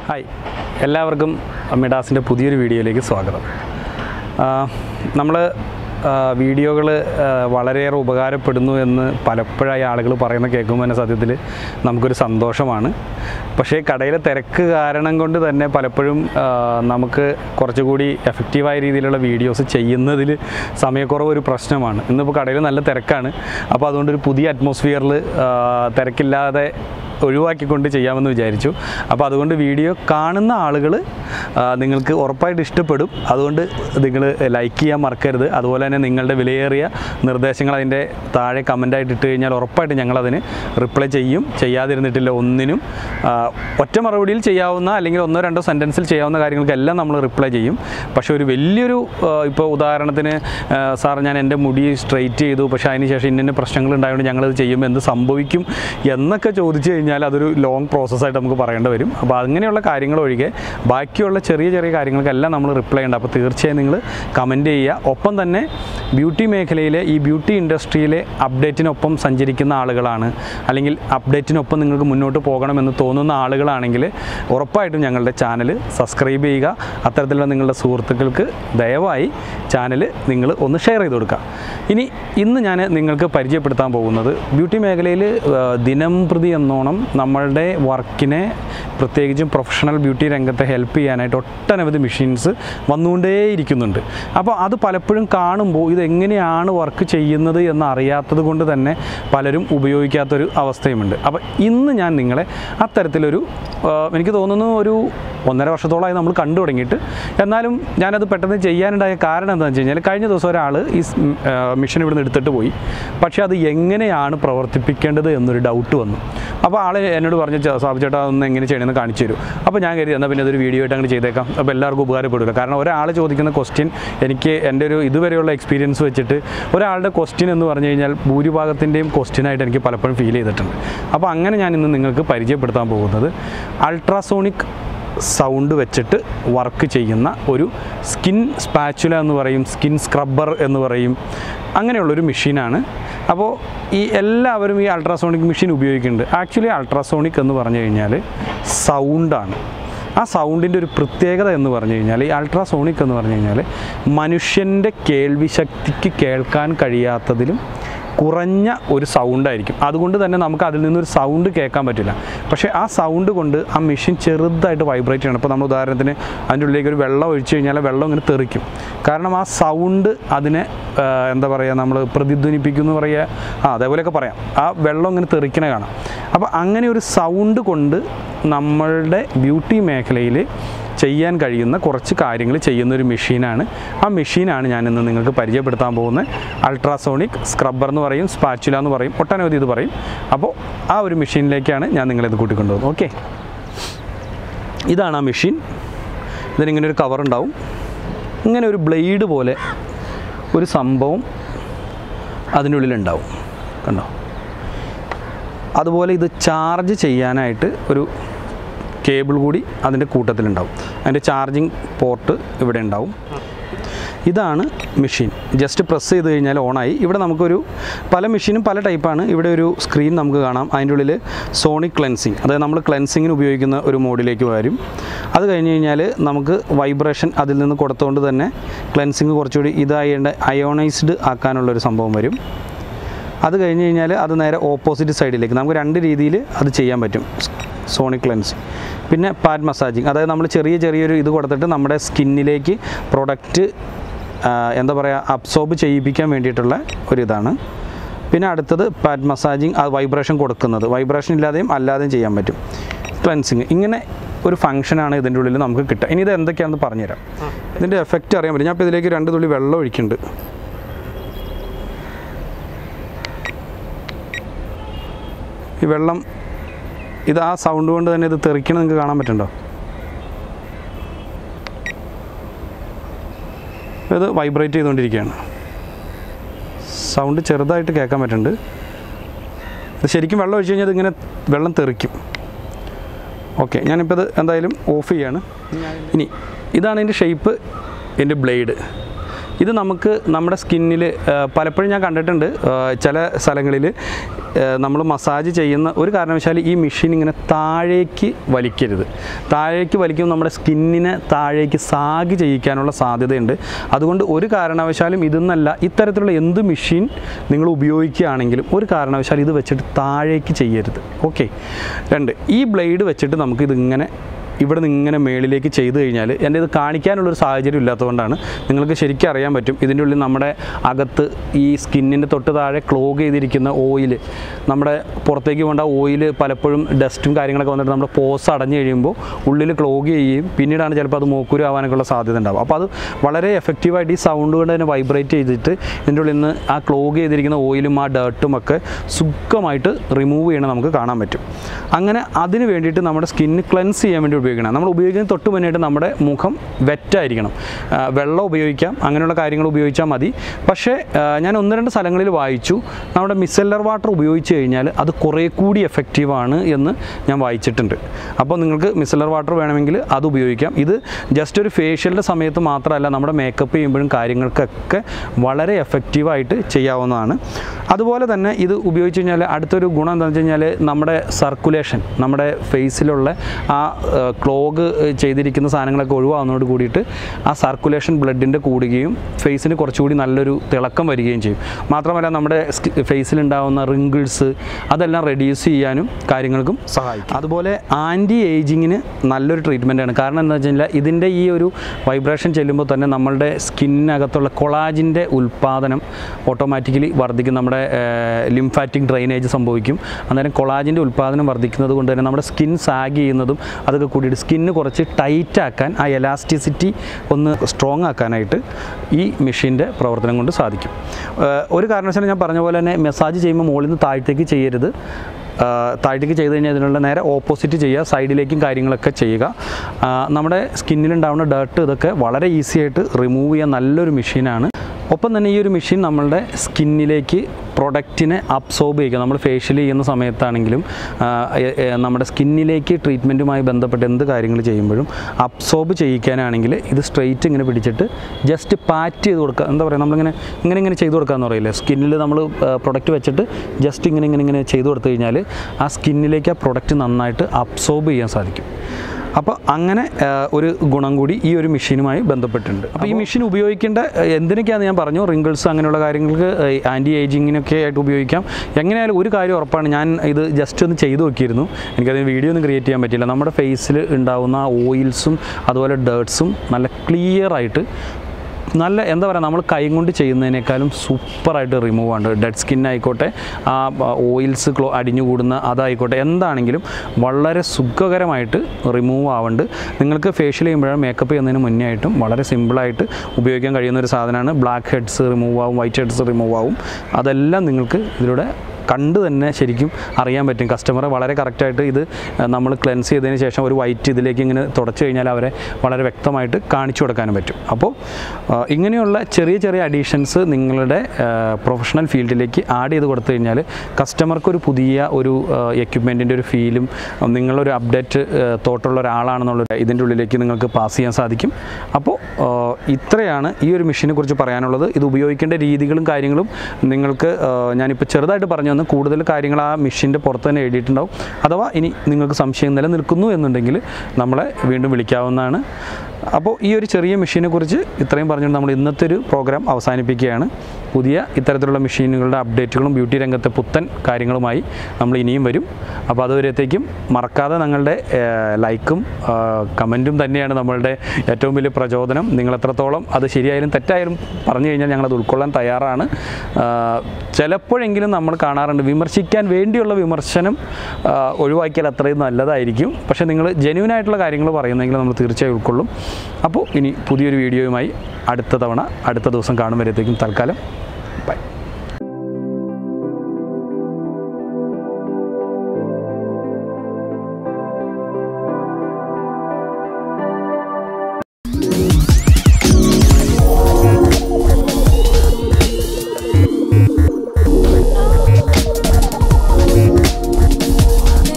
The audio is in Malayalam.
ഹായ് എല്ലാവർക്കും മിഡാസിൻ്റെ പുതിയൊരു വീഡിയോയിലേക്ക് സ്വാഗതം നമ്മൾ വീഡിയോകൾ വളരെയേറെ ഉപകാരപ്പെടുന്നു എന്ന് പലപ്പോഴായി ആളുകൾ പറയുന്ന കേൾക്കുമ്പോൾ തന്നെ സത്യത്തിൽ നമുക്കൊരു സന്തോഷമാണ് പക്ഷേ കടയിലെ തിരക്ക് കാരണം കൊണ്ട് തന്നെ പലപ്പോഴും ആ, നമുക്ക് കുറച്ചുകൂടി എഫക്റ്റീവായ രീതിയിലുള്ള വീഡിയോസ് ചെയ്യുന്നതിൽ സമയക്കുറവ് ഒരു പ്രശ്നമാണ് ഇന്നിപ്പോൾ കടയിൽ നല്ല തിരക്കാണ് അപ്പോൾ അതുകൊണ്ട് ഒരു പുതിയ അറ്റ്മോസ്ഫിയറിൽ തിരക്കില്ലാതെ ഒഴിവാക്കിക്കൊണ്ട് ചെയ്യാമെന്ന് വിചാരിച്ചു അപ്പോൾ അതുകൊണ്ട് വീഡിയോ കാണുന്ന ആളുകൾ നിങ്ങൾക്ക് ഉറപ്പായിട്ട് ഇഷ്ടപ്പെടും അതുകൊണ്ട് നിങ്ങൾ ലൈക്ക് ചെയ്യാൻ മറക്കരുത് അതുപോലെ തന്നെ നിങ്ങളുടെ വിലയേറിയ നിർദ്ദേശങ്ങൾ അതിൻ്റെ താഴെ കമൻ്റായിട്ട് ഇട്ട് കഴിഞ്ഞാൽ ഉറപ്പായിട്ട് ഞങ്ങളതിന് റിപ്ലൈ ചെയ്യും ചെയ്യാതിരുന്നിട്ടില്ല ഒന്നിനും ആ, ഒറ്റ മറുപടിയിൽ ചെയ്യാവുന്ന അല്ലെങ്കിൽ ഒന്നോ രണ്ടോ സെൻറ്റൻസിൽ ചെയ്യാവുന്ന കാര്യങ്ങൾക്കെല്ലാം നമ്മൾ റിപ്ലൈ ചെയ്യും പക്ഷേ ഒരു വലിയൊരു ഇപ്പോൾ ഉദാഹരണത്തിന് ആ, സാർ ഞാൻ എൻ്റെ മുടി സ്ട്രെയിറ്റ് ചെയ്തു പക്ഷേ അതിന് ശേഷം ഇന്ന പ്രശ്നങ്ങൾ ഉണ്ടായതുകൊണ്ട് ഞങ്ങളത് ചെയ്യുമ്പോൾ എന്ത് സംഭവിക്കും എന്നൊക്കെ ചോദിച്ചു കഴിഞ്ഞാൽ അതൊരു ലോങ് പ്രോസസ്സായിട്ട് നമുക്ക് പറയേണ്ടി വരും അപ്പോൾ അങ്ങനെയുള്ള കാര്യങ്ങൾ ഒഴികെ ബാക്കിയുള്ള ചെറിയ ചെറിയ കാര്യങ്ങൾക്കെല്ലാം നമ്മൾ റിപ്ലൈ ചെയ്യേണ്ട അപ്പോൾ തീർച്ചയായും നിങ്ങൾ കമൻറ്റ് ചെയ്യുക ഒപ്പം തന്നെ ബ്യൂട്ടി മേഖലയിലെ ഈ ബ്യൂട്ടി ഇൻഡസ്ട്രിയിലെ അപ്ഡേറ്റിനൊപ്പം സഞ്ചരിക്കുന്ന ആളുകളാണ് അല്ലെങ്കിൽ അപ്ഡേറ്റിനൊപ്പം നിങ്ങൾക്ക് മുന്നോട്ട് പോകണമെന്ന് തോന്നുന്ന ആളുകളാണെങ്കിൽ ഉറപ്പായിട്ടും ഞങ്ങളുടെ ചാനൽ സബ്സ്ക്രൈബ് ചെയ്യുക അത്തരത്തിലുള്ള നിങ്ങളുടെ സുഹൃത്തുക്കൾക്ക് ദയവായി ചാനൽ നിങ്ങൾ ഒന്ന് ഷെയർ ചെയ്ത് കൊടുക്കുക ഇനി ഇന്ന് ഞാൻ നിങ്ങൾക്ക് പരിചയപ്പെടുത്താൻ പോകുന്നത് ബ്യൂട്ടി മേഖലയിൽ ദിനം പ്രതി എന്നോണം നമ്മളുടെ വർക്കിനെ പ്രത്യേകിച്ചും പ്രൊഫഷണൽ ബ്യൂട്ടി രംഗത്തെ ഹെൽപ്പ് ചെയ്യാനായിട്ട് ഒട്ടനവധി മെഷീൻസ് വന്നുകൊണ്ടേയിരിക്കുന്നുണ്ട് അപ്പോൾ അത് പലപ്പോഴും കാണുമ്പോൾ ഇത് എങ്ങനെയാണ് വർക്ക് ചെയ്യുന്നത് എന്ന് അറിയാത്തത് കൊണ്ട് തന്നെ പലരും ഉപയോഗിക്കാത്തൊരു അവസ്ഥയുമുണ്ട് അപ്പോൾ ഇന്ന് ഞാൻ നിങ്ങളെ അത്തരത്തിലൊരു ആ, എനിക്ക് തോന്നുന്നു ഒരു ഒന്നര വർഷത്തോളമായി നമ്മൾ കണ്ടു തുടങ്ങിയിട്ട് എന്നാലും ഞാനത് പെട്ടെന്ന് ചെയ്യാനുണ്ടായ കാരണം എന്താണെന്ന് വെച്ച് കഴിഞ്ഞാൽ കഴിഞ്ഞ ദിവസം ഒരാൾ ഈ സ്- ഉം, ആ, മിഷൻ ഇവിടുന്ന് എടുത്തിട്ട് പോയി പക്ഷേ അത് എങ്ങനെയാണ് പ്രവർത്തിപ്പിക്കേണ്ടത് എന്നൊരു ഡൗട്ട് വന്നു അപ്പോൾ ആൾ എന്നോട് പറഞ്ഞു "ചേ- സാബു ചേട്ടാ അതൊന്ന് എങ്ങനെ ചെയ്യണമെന്ന് കാണിച്ചു തരും അപ്പോൾ ഞാൻ കരുതി എന്നാൽ പിന്നെ അതൊരു വീഡിയോ ആയിട്ട് അങ്ങനെ ചെയ്തേക്കാം അപ്പോൾ എല്ലാവർക്കും ഉപകാരപ്പെടില്ല കാരണം ഒരാൾ ചോദിക്കുന്ന ക്വസ്റ്റ്യൻ എനിക്ക് എൻ്റെ ഒരു ഇതുവരെയുള്ള എക്സ്പീരിയൻസ് വെച്ചിട്ട് ഒരാളുടെ ക്വസ്റ്റ്യൻ എന്ന് പറഞ്ഞു കഴിഞ്ഞാൽ ഭൂരിഭാഗത്തിൻ്റെയും ക്വസ്റ്റ്യനായിട്ട് എനിക്ക് പലപ്പോഴും ഫീൽ ചെയ്തിട്ടുണ്ട് അപ്പോൾ അങ്ങനെ ഞാൻ ഇന്ന് നിങ്ങൾക്ക് പരിചയപ്പെടുത്താൻ പോകുന്നത് അൾട്രാസോണിക് സൗണ്ട് വെച്ചിട്ട് വർക്ക് ചെയ്യുന്ന ഒരു സ്കിൻ സ്പാച്ചുല എന്ന് പറയും സ്കിൻ സ്ക്രബ്ബർ എന്ന് പറയും അങ്ങനെയുള്ളൊരു മെഷീനാണ് അപ്പോൾ ഈ എല്ലാവരും ഈ അൾട്രാസോണിക് മെഷീൻ ഉപയോഗിക്കുന്നുണ്ട് ആക്ച്വലി അൾട്രാസോണിക് എന്ന് പറഞ്ഞു കഴിഞ്ഞാൽ സൗണ്ടാണ് ആ സൗണ്ടിൻ്റെ ഒരു പ്രത്യേകത എന്ന് പറഞ്ഞു കഴിഞ്ഞാൽ ഈ അൾട്രാസോണിക് എന്ന് പറഞ്ഞു കഴിഞ്ഞാൽ മനുഷ്യൻ്റെ കേൾവി ശക്തിക്ക് കേൾക്കാൻ കഴിയാത്തതിലും കുറഞ്ഞ ഒരു സൗണ്ടായിരിക്കും അതുകൊണ്ട് തന്നെ നമുക്ക് അതിൽ നിന്നൊരു സൗണ്ട് കേൾക്കാൻ പറ്റില്ല പക്ഷേ ആ സൗണ്ട് കൊണ്ട് ആ മെഷീൻ ചെറുതായിട്ട് വൈബ്രേറ്റ് ചെയ്യണം ഇപ്പോൾ നമ്മൾ ഉദാഹരണത്തിന് അതിൻ്റെ ഉള്ളിലേക്ക് ഒരു വെള്ളം ഒഴിച്ചു കഴിഞ്ഞാൽ വെള്ളം ഇങ്ങനെ തെറിക്കും കാരണം ആ സൗണ്ട് അതിനെ ആ, എന്താ പറയുക നമ്മൾ പ്രതിധ്വനിപ്പിക്കും എന്ന് പറയുക ആ അതേപോലെയൊക്കെ പറയാം ആ വെള്ളം ഇങ്ങനെ തെറിക്കണ കാണാം അപ്പോൾ അങ്ങനെ ഒരു സൗണ്ട് കൊണ്ട് നമ്മളുടെ ബ്യൂട്ടി മേഖലയിൽ ചെയ്യാൻ കഴിയുന്ന കുറച്ച് കാര്യങ്ങൾ ചെയ്യുന്ന ഒരു മെഷീനാണ് ആ മെഷീനാണ് ഞാൻ ഇന്ന് നിങ്ങൾക്ക് പരിചയപ്പെടുത്താൻ പോകുന്നത് അൾട്രാസോണിക് സ്ക്രബ്ബർ എന്ന് പറയും സ്പാച്ചുല എന്ന് പറയും ഒട്ടനവധി ഇത് പറയും അപ്പോൾ ആ ഒരു മെഷീനിലേക്കാണ് ഞാൻ നിങ്ങളിത് കൂട്ടിക്കൊണ്ടുപോകുന്നത് ഓക്കെ ഇതാണ് ആ മെഷീൻ ഇതിനിങ്ങനെ ഒരു കവർ ഉണ്ടാവും ഇങ്ങനെ ഒരു ബ്ലേഡ് പോലെ ഒരു സംഭവം അതിനുള്ളിലുണ്ടാവും കണ്ടോ അതുപോലെ ഇത് ചാർജ് ചെയ്യാനായിട്ട് ഒരു കേബിൾ കൂടി അതിൻ്റെ കൂട്ടത്തിലുണ്ടാവും അതിൻ്റെ ചാർജിങ് പോർട്ട് ഇവിടെ ഉണ്ടാവും ഇതാണ് മെഷീൻ ജസ്റ്റ് പ്രസ് ചെയ്ത് കഴിഞ്ഞാൽ ഓണായി ഇവിടെ നമുക്കൊരു പല മെഷീനും പല ടൈപ്പാണ് ഇവിടെ ഒരു സ്ക്രീൻ നമുക്ക് കാണാം അതിൻ്റെ ഉള്ളിൽ സോണിക് ക്ലെൻസിങ് അതായത് നമ്മൾ ക്ലെൻസിങ്ങിന് ഉപയോഗിക്കുന്ന ഒരു മോഡിലേക്ക് വരും അത് കഴിഞ്ഞ് കഴിഞ്ഞാൽ നമുക്ക് വൈബ്രേഷൻ അതിൽ നിന്ന് കൊടുത്തുകൊണ്ട് തന്നെ ക്ലെൻസിങ് കുറച്ചുകൂടി ഇതായേണ്ട അയോണൈസ്ഡ് ആക്കാനുള്ളൊരു സംഭവം വരും അത് കഴിഞ്ഞ് കഴിഞ്ഞാൽ അത് നേരെ ഓപ്പോസിറ്റ് സൈഡിലേക്ക് നമുക്ക് രണ്ട് രീതിയിൽ അത് ചെയ്യാൻ പറ്റും സോണിക് ലെൻസ് പിന്നെ പാഡ് മസാജിങ് അതായത് നമ്മൾ ചെറിയ ചെറിയൊരു ഇത് കൊടുത്തിട്ട് നമ്മുടെ സ്കിന്നിലേക്ക് പ്രൊഡക്റ്റ് എന്താ പറയുക അബ്സോർബ് ചെയ്യിപ്പിക്കാൻ വേണ്ടിയിട്ടുള്ള ഒരു ഇതാണ് പിന്നെ അടുത്തത് പാഡ് മസാജിങ് അത് വൈബ്രേഷൻ കൊടുക്കുന്നത് വൈബ്രേഷൻ ഇല്ലാതെയും അല്ലാതെയും ചെയ്യാൻ പറ്റും ക്ലെൻസിങ് ഇങ്ങനെ ഒരു ഫംഗ്ഷനാണ് ഇതിൻ്റെ ഉള്ളിൽ നമുക്ക് കിട്ടുക ഇനി ഇത് എന്തൊക്കെയാണെന്ന് പറഞ്ഞുതരാം ഇതിൻ്റെ എഫക്റ്റ് അറിയാൻ പറ്റും ഞാൻ ഇപ്പോൾ ഇതിലേക്ക് രണ്ട് തുള്ളി വെള്ളം ഒഴിക്കുന്നുണ്ട് ഈ വെള്ളം ഇത് ആ സൗണ്ട് കൊണ്ട് തന്നെ ഇത് തെറിക്കണം നിങ്ങൾക്ക് കാണാൻ പറ്റുന്നുണ്ടോ ഇത് വൈബ്രേറ്റ് ചെയ്തുകൊണ്ടിരിക്കുകയാണ് സൗണ്ട് ചെറുതായിട്ട് കേൾക്കാൻ പറ്റുന്നുണ്ട് ഇത് ശരിക്കും വെള്ളം ഒഴിച്ച് കഴിഞ്ഞാൽ ഇതിങ്ങനെ വെള്ളം തെറിക്കും ഓക്കെ ഞാനിപ്പോൾ ഇത് എന്തായാലും ഓഫ് ചെയ്യാണ് ഇനി ഇതാണ് ഇതിൻ്റെ ഷേപ്പ് ഇതിൻ്റെ ബ്ലേഡ് ഇത് നമുക്ക് നമ്മുടെ സ്കിന്നിൽ പലപ്പോഴും ഞാൻ കണ്ടിട്ടുണ്ട് ആ, ചില സ്ഥലങ്ങളിൽ നമ്മൾ മസാജ് ചെയ്യുന്ന ഒരു കാരണവശാലും ഈ മെഷീൻ ഇങ്ങനെ താഴേക്ക് വലിക്കരുത് താഴേക്ക് വലിക്കുമ്പോൾ നമ്മുടെ സ്കിന്നിനെ താഴേക്ക് സാഗ് ചെയ്യിക്കാനുള്ള സാധ്യതയുണ്ട് അതുകൊണ്ട് ഒരു കാരണവശാലും ഇതെന്നല്ല ഇത്തരത്തിലുള്ള എന്ത് മെഷീൻ നിങ്ങൾ ഉപയോഗിക്കുകയാണെങ്കിലും ഒരു കാരണവശാലും ഇത് വെച്ചിട്ട് താഴേക്ക് ചെയ്യരുത് ഓക്കെ രണ്ട് ഈ ബ്ലേഡ് വെച്ചിട്ട് നമുക്ക് ഇതിങ്ങനെ ഇവിടെ നിന്ന് ഇങ്ങനെ മേളിലേക്ക് ചെയ്തു കഴിഞ്ഞാൽ എൻ്റെ ഇത് കാണിക്കാനുള്ളൊരു സാഹചര്യം ഇല്ലാത്തതുകൊണ്ടാണ് നിങ്ങൾക്ക് ശരിക്കും അറിയാൻ പറ്റും ഇതിൻ്റെ ഉള്ളിൽ നമ്മുടെ അകത്ത് ഈ സ്കിന്നിൻ്റെ തൊട്ട് താഴെ ക്ലോഗ് ചെയ്തിരിക്കുന്ന ഓയിൽ നമ്മുടെ പുറത്തേക്ക് പോകേണ്ട ഓയിൽ പലപ്പോഴും ഡസ്റ്റും കാര്യങ്ങളൊക്കെ വന്നിട്ട് നമ്മുടെ പോസ് അടഞ്ഞു കഴിയുമ്പോൾ ഉള്ളിൽ ക്ലോഗ് ചെയ്യുകയും പിന്നീടാണ് ചിലപ്പോൾ അത് മോക്കുരു ആവാനൊക്കെയുള്ള സാധ്യത ഉണ്ടാവും അപ്പോൾ അത് വളരെ എഫക്റ്റീവായിട്ട് ഈ സൗണ്ട് കൊണ്ട് തന്നെ വൈബ്രേറ്റ് ചെയ്തിട്ട് ഇതിൻ്റെ ഉള്ളിൽ നിന്ന് ആ ക്ലോഗ് ചെയ്തിരിക്കുന്ന ഓയിലും ആ ഡേർട്ടും ഒക്കെ സുഖമായിട്ട് റിമൂവ് ചെയ്യണം നമുക്ക് കാണാൻ പറ്റും അങ്ങനെ അതിന് വേണ്ടിയിട്ട് നമ്മുടെ സ്കിന്ന് ക്ലെൻസ് ചെയ്യാൻ വേണ്ടി ഉപയോഗിക്കണം നമ്മൾ ഉപയോഗിക്കുന്ന തൊട്ട് മുന്നായിട്ട് നമ്മുടെ മുഖം വെറ്റായിരിക്കണം ആ, വെള്ളം ഉപയോഗിക്കാം അങ്ങനെയുള്ള കാര്യങ്ങൾ ഉപയോഗിച്ചാൽ മതി പക്ഷേ ആ, ഞാൻ ഒന്ന് രണ്ട് സ്ഥലങ്ങളിൽ വായിച്ചു നമ്മുടെ മിസെല്ലർ വാട്ടർ ഉപയോഗിച്ച് കഴിഞ്ഞാൽ അത് കുറേ കൂടി എഫക്റ്റീവാണ് എന്ന് ഞാൻ വായിച്ചിട്ടുണ്ട് അപ്പോൾ നിങ്ങൾക്ക് മിസെല്ലർ വാട്ടർ വേണമെങ്കിൽ അത് ഉപയോഗിക്കാം ഇത് ജസ്റ്റ് ഒരു ഫേഷ്യലിൻ്റെ സമയത്ത് മാത്രമല്ല നമ്മുടെ മേക്കപ്പ് ചെയ്യുമ്പോഴും കാര്യങ്ങൾക്കൊക്കെ വളരെ എഫക്റ്റീവായിട്ട് ചെയ്യാവുന്നതാണ് അതുപോലെ തന്നെ ഇത് ഉപയോഗിച്ച് കഴിഞ്ഞാൽ അടുത്തൊരു ഗുണം എന്താണെന്ന് വെച്ച് കഴിഞ്ഞാൽ നമ്മുടെ സർക്കുലേഷൻ നമ്മുടെ ഫേസിലുള്ള ആ ക്ലോഗ് ചെയ്തിരിക്കുന്ന സാധനങ്ങളൊക്കെ ഒഴിവാകുന്നതോട് കൂടിയിട്ട് ആ സർക്കുലേഷൻ ബ്ലഡിൻ്റെ കൂടുകയും ഫേസിന് കുറച്ചുകൂടി നല്ലൊരു തിളക്കം വരികയും ചെയ്യും മാത്രമല്ല നമ്മുടെ ഫേസിലുണ്ടാകുന്ന റിങ്കിൾസ് അതെല്ലാം റെഡ്യൂസ് ചെയ്യാനും കാര്യങ്ങൾക്കും സഹായിക്കും അതുപോലെ ആൻറ്റി ഏജിങ്ങിന് നല്ലൊരു ട്രീറ്റ്മെൻറ്റാണ് കാരണം എന്താ വെച്ച് കഴിഞ്ഞാൽ ഇതിൻ്റെ ഈ ഒരു വൈബ്രേഷൻ ചെല്ലുമ്പോൾ തന്നെ നമ്മളുടെ സ്കിന്നിനകത്തുള്ള കൊളാജിൻ്റെ ഉൽപ്പാദനം ഓട്ടോമാറ്റിക്കലി വർദ്ധിക്കും നമ്മുടെ ലിംഫാറ്റിക് ഡ്രെയിനേജ് സംഭവിക്കും അന്നേരം കൊളാജിൻ്റെ ഉൽപ്പാദനം വർദ്ധിക്കുന്നത് കൊണ്ട് തന്നെ നമ്മുടെ സ്കിൻ സാഗ് ചെയ്യുന്നതും അതൊക്കെ കൂടിയിട്ട് സ്കിന്ന് കുറച്ച് ടൈറ്റ് ആക്കാൻ ആ എലാസ്റ്റിസിറ്റി ഒന്ന് സ്ട്രോങ് ആക്കാനായിട്ട് ഈ മെഷീൻ്റെ പ്രവർത്തനം കൊണ്ട് സാധിക്കും ഏഹ് ഒരു കാരണവശാലും ഞാൻ പറഞ്ഞ പോലെ തന്നെ മസാജ് ചെയ്യുമ്പോൾ മുകളിൽ നിന്ന് താഴത്തേക്ക് ചെയ്യരുത് ആ, താഴത്തേക്ക് ചെയ്ത് കഴിഞ്ഞാൽ ഇതിനുള്ള നേരെ ഓപ്പോസിറ്റ് ചെയ്യുക സൈഡിലേക്കും കാര്യങ്ങളൊക്കെ ചെയ്യുക ആ, നമ്മുടെ സ്കിന്നിലുണ്ടാവുന്ന ഡേർട്ട് ഇതൊക്കെ വളരെ ഈസി ആയിട്ട് റിമൂവ് ചെയ്യാൻ നല്ലൊരു മെഷീനാണ് ഒപ്പം തന്നെ ഈ ഒരു മെഷീൻ നമ്മളുടെ സ്കിന്നിലേക്ക് പ്രൊഡക്റ്റിനെ അബ്സോർബ് ചെയ്യുക നമ്മൾ ഫേഷ്യൽ ചെയ്യുന്ന സമയത്താണെങ്കിലും ആ, എ- എ- നമ്മുടെ സ്കിന്നിലേക്ക് ട്രീറ്റ്മെൻറ്റുമായി ബന്ധപ്പെട്ട് എന്ത് കാര്യങ്ങൾ ചെയ്യുമ്പോഴും അബ്സോർബ് ചെയ്യിക്കാനാണെങ്കിൽ ഇത് സ്ട്രെയിറ്റ് ഇങ്ങനെ പിടിച്ചിട്ട് ജസ്റ്റ് പാറ്റ് ചെയ്ത് കൊടുക്കുക എന്താ പറയുക നമ്മളിങ്ങനെ ഇങ്ങനെ ഇങ്ങനെ ചെയ്ത് കൊടുക്കാന്ന് പറയില്ലേ സ്കിന്നിൽ നമ്മൾ പ്രൊഡക്റ്റ് വെച്ചിട്ട് ജസ്റ്റ് ഇങ്ങനെ ഇങ്ങനെ ഇങ്ങനെ ചെയ്ത് കൊടുത്തു കഴിഞ്ഞാൽ ആ സ്കിന്നിലേക്ക് ആ പ്രൊഡക്റ്റ് നന്നായിട്ട് അബ്സോർബ് ചെയ്യാൻ സാധിക്കും അപ്പോൾ അങ്ങനെ ആ, ഒരു ഗുണം കൂടി ഈ ഒരു മെഷീനുമായി ബന്ധപ്പെട്ടിട്ടുണ്ട് അപ്പോൾ ഈ മെഷീൻ ഉപയോഗിക്കേണ്ട ആ, എന്തിനൊക്കെയാണെന്ന് ഞാൻ പറഞ്ഞു റിങ്കിൾസ് അങ്ങനെയുള്ള കാര്യങ്ങൾക്ക് ആൻറ്റി ഏജിങ്ങിനൊക്കെ ആയിട്ട് ഉപയോഗിക്കാം എങ്ങനെയായാലും ഒരു കാര്യം ഉറപ്പാണ് ഞാൻ ഇത് ജസ്റ്റ് ഒന്ന് ചെയ്തു നോക്കിയിരുന്നു എനിക്കതിന് വീഡിയോ ഒന്നും ക്രിയേറ്റ് ചെയ്യാൻ പറ്റില്ല നമ്മുടെ ഫേസിൽ ഉണ്ടാകുന്ന ആ ഓയിൽസും അതുപോലെ ഡേർട്സും നല്ല ക്ലിയർ ആയിട്ട് നല്ല എന്താ പറയുക നമ്മൾ കൈ കൊണ്ട് ചെയ്യുന്നതിനേക്കാളും സൂപ്പറായിട്ട് റിമൂവ് ആണ് ഡെഡ് സ്കിൻ ആയിക്കോട്ടെ ആ ഓയിൽസ് ക്ലോ അടിഞ്ഞുകൂടുന്ന അതായിക്കോട്ടെ എന്താണെങ്കിലും വളരെ സുഖകരമായിട്ട് റിമൂവ് ആവുന്നുണ്ട് നിങ്ങൾക്ക് ഫേഷ്യൽ ചെയ്യുമ്പോഴും മേക്കപ്പ് ചെയ്യുന്നതിന് മുന്നേ ആയിട്ടും വളരെ സിമ്പിളായിട്ട് ഉപയോഗിക്കാൻ കഴിയുന്ന ഒരു സാധനമാണ് ബ്ലാക്ക് ഹെഡ്സ് റിമൂവ് ആവും വൈറ്റ് ഹെഡ്സ് റിമൂവ് ആവും അതെല്ലാം നിങ്ങൾക്ക് ഇതിലൂടെ കണ്ട് തന്നെ ശരിക്കും അറിയാൻ പറ്റും കസ്റ്റമറെ വളരെ കറക്റ്റായിട്ട് ഇത് നമ്മൾ ക്ലെൻസ് ചെയ്തതിന് ശേഷം ഒരു വൈറ്റ് ഇതിലേക്ക് ഇങ്ങനെ തുടച്ചു കഴിഞ്ഞാൽ അവരെ വളരെ വ്യക്തമായിട്ട് കാണിച്ചു കൊടുക്കാനും പറ്റും അപ്പോൾ ആ, ഇങ്ങനെയുള്ള ചെറിയ ചെറിയ അഡീഷൻസ് നിങ്ങളുടെ പ്രൊഫഷണൽ ഫീൽഡിലേക്ക് ആഡ് ചെയ്ത് കൊടുത്തു കഴിഞ്ഞാൽ കസ്റ്റമർക്ക് ഒരു പുതിയ ഒരു എക്യുപ്മെൻറ്റിൻ്റെ ഒരു ഫീലും നിങ്ങളൊരു അപ്ഡേറ്റ് തോട്ടുള്ള ഒരാളാണെന്നുള്ള ഇതിൻ്റെ ഉള്ളിലേക്ക് നിങ്ങൾക്ക് പാസ് ചെയ്യാൻ സാധിക്കും അപ്പോൾ ആ, ഇത്രയാണ് ഈ ഒരു മെഷീനെ കുറിച്ച് പറയാനുള്ളത് ഇത് ഉപയോഗിക്കേണ്ട രീതികളും കാര്യങ്ങളും നിങ്ങൾക്ക് ആ, ഞാനിപ്പോൾ ചെറുതായിട്ട് പറഞ്ഞു തന്നു കൂടുതൽ കാര്യങ്ങൾ ആ മെഷീൻ്റെ പുറത്ത് തന്നെ എഴുതിയിട്ടുണ്ടാവും അഥവാ ഇനി നിങ്ങൾക്ക് സംശയം നിലനിൽക്കുന്നു എന്നുണ്ടെങ്കിൽ നമ്മളെ വീണ്ടും വിളിക്കാവുന്നതാണ് അപ്പോൾ ഈ ഒരു ചെറിയ മെഷീനെ കുറിച്ച് ഇത്രയും പറഞ്ഞുകൊണ്ട് നമ്മൾ ഇന്നത്തെ ഒരു പ്രോഗ്രാം അവസാനിപ്പിക്കുകയാണ് പുതിയ ഇത്തരത്തിലുള്ള മെഷീനുകളുടെ അപ്ഡേറ്റുകളും ബ്യൂട്ടി രംഗത്തെ പുത്തൻ കാര്യങ്ങളുമായി നമ്മൾ ഇനിയും വരും അപ്പോൾ അതുവരത്തേക്കും മറക്കാതെ ഞങ്ങളുടെ ലൈക്കും കമൻറ്റും തന്നെയാണ് നമ്മളുടെ ഏറ്റവും വലിയ പ്രചോദനം നിങ്ങൾ എത്രത്തോളം അത് ശരിയായാലും തെറ്റായാലും പറഞ്ഞു കഴിഞ്ഞാൽ ഞങ്ങളത് ഉൾക്കൊള്ളാൻ തയ്യാറാണ് ആ, ചിലപ്പോഴെങ്കിലും നമ്മൾ കാണാറുണ്ട് വിമർശിക്കാൻ വേണ്ടിയുള്ള വിമർശനം ആ, ഒഴിവാക്കിയാൽ അത്രയും നല്ലതായിരിക്കും പക്ഷേ നിങ്ങൾ ജെന്യൂൻ ആയിട്ടുള്ള കാര്യങ്ങൾ പറയുന്നെങ്കിൽ നമ്മൾ തീർച്ചയായും ഉൾക്കൊള്ളും അപ്പോൾ ഇനി പുതിയൊരു വീഡിയോയുമായി അടുത്ത തവണ അടുത്ത ദിവസം കാണുമ്പോഴത്തേക്കും തൽക്കാലം